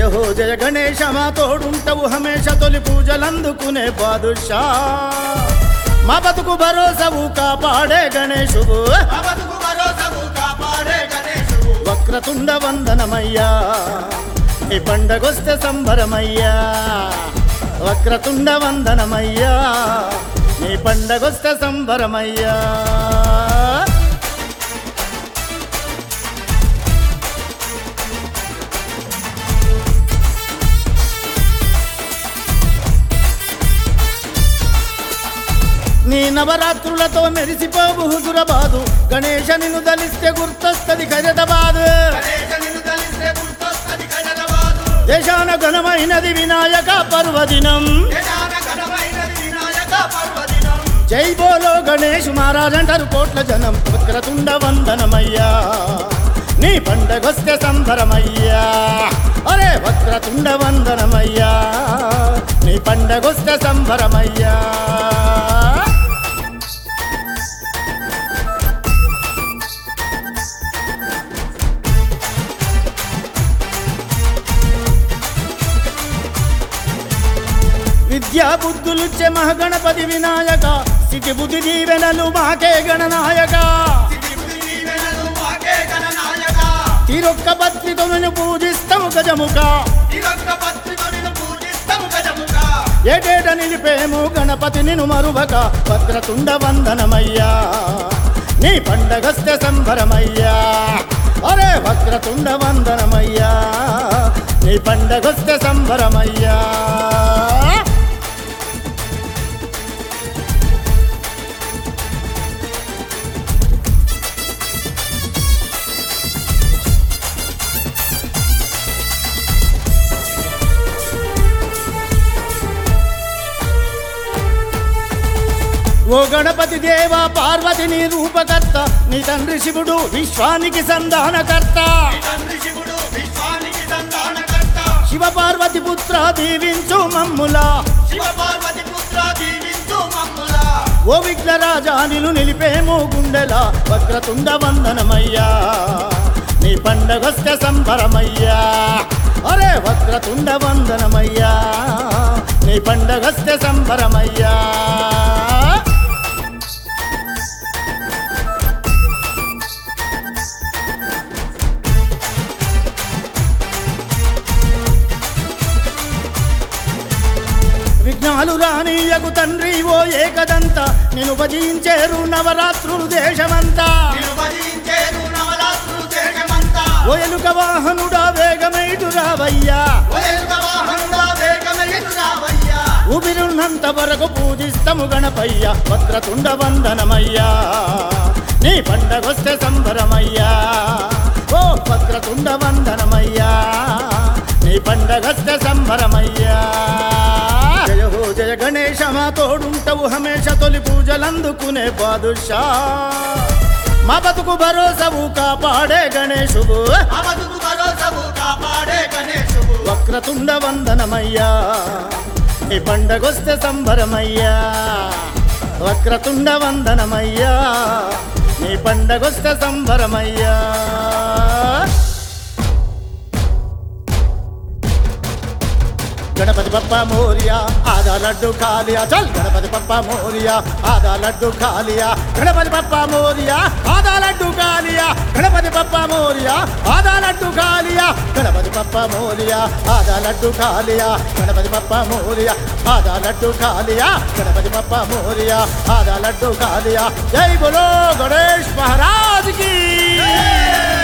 జయ హో జయ గణేశ మా తోడుంటవు హమేష తొలి పూజలందుకునే బాదుషా మా బతుకు భరోసవు కాపాడే గణేశువు బతుకు భరోసవు కాపాడే గణేశువు వక్రతుండ వందనమయ్యా నీ పండగొస్తే సంబరమయ్యా వక్రతుండ వందనమయ్యా నీ పండగొస్తే సంబరమయ్యా నీ నవరాత్రులతో మెరిసిపోవు హుజురబాదు గణేశ నిన్ను దలిస్తే గుర్తొస్తది ఖైరతాబాద్ గణేశ నిన్ను తలిస్తే గుర్తొస్తది హైదరాబాదు దేశాన ఘనమైనది వినాయక పర్వదినం యజాన ఘనమైనది వినాయక పర్వదినం జై బోలో గణేష్ మహారాజ్ అంటారు కోట్ల జనం వక్రతుండ వందనమయ్యా నీ పండగొస్తే సంబరమయ్యా అరే వక్రతుండ వందనమయ్యా నీ పండగొస్తే సంబరమయ్యా విద్యా బుద్ధులుచ్చే మహగణపతి వినాయక సిటి బుద్ధి దీవెనలు మాకే గణనాయక స్థితిబుద్ధి దీవెనలు మాకే గణనాయక తీరొక్క పత్రికను పూజిస్తాము గజముఖ తిరొక్క పత్రికను పూజిస్తాము గజముఖ ఏటేట నిలిపేము గణపతి నిను మరువక భద్రతుండ వందనమయ్యా నీ పండగస్తే సంబరమయ్యా అరే వక్రతుండ వందనమయ్యా నీ పండగొస్తే సంబరమయ్యా ఓ గణపతి దేవ పార్వతి నీ రూపకర్త నీ తండ్రి శివుడు విశ్వానికి సంధానకర్త తండ్రి శివుడు విశ్వానికి సంతానకర్త శివ పార్వతి పుత్ర దీవించు మమ్ములా శివ పార్వతి పుత్ర దీవించు మమ్ముల ఓ విఘ్నరాజా నిలు నిలిపేమో గుండెల వక్రతుండ వందనమయ్యా నీ పండగొస్తే సంబరమయ్యా అరే వక్రతుండ వందనమయ్యా నీ పండగొస్తే సంబరమయ్యా విఘ్నాలు రానీయకు తండ్రి ఓ ఏకదంత నేను భజించేరు నవరాత్రులు దేశమంతా నిర్వహించేరు నవరాత్రులు దేశమంతా ఓ ఎలుక వాహనుడా వేగమైటు రావయ్యా వయలుక వాహనుడా వేగమయ్యను రావయ్యా ఊపిరున్నంత వరకు పూజిస్తము గణపయ్య వక్రతుండ వందనమయ్యా నీ పండగొస్తే సంబరమయ్యా ఓ వక్రతుండ వందనమయ్యా నీ పండగొస్తే సంబరమయ్యా జయ హో జయ గణేశ మా తోడుంటవు హమేష తొలి పూజలందుకునే బాదుషా మా బతుకు భరోసవు కాపాడే గణేశువు ఆ బతుకు భరోసవు కాపాడే గణేశువు వక్రతుండ వందనమయ్యా నీ పండగొస్తే సంబరమయ్యా వక్రతుండ వందనమయ్యా నీ పండగొస్తే సంబరమయ్యా గణపతి బప్ప మోరియా ఆదా లడ్డు కాలియా చల్ గణపతి బప్ప మోరియా ఆదా లడ్డు కాలియా గణపతి బప్ప మోరియా ఆదా లడ్డు కాలియా గణపతి బప్ప మోరియా ఆదా లడ్డు కాలియా గణపతి బప్ప మోరియా ఆదా లడ్డు కాలియా గణపతి బప్ప మోరియా ఆదా లడ్డు కాలియా గణపతి బప్ప మోరియా ఆదా లడ్డు కాలియా జై బోలో గణేష్ మహారాజ్ की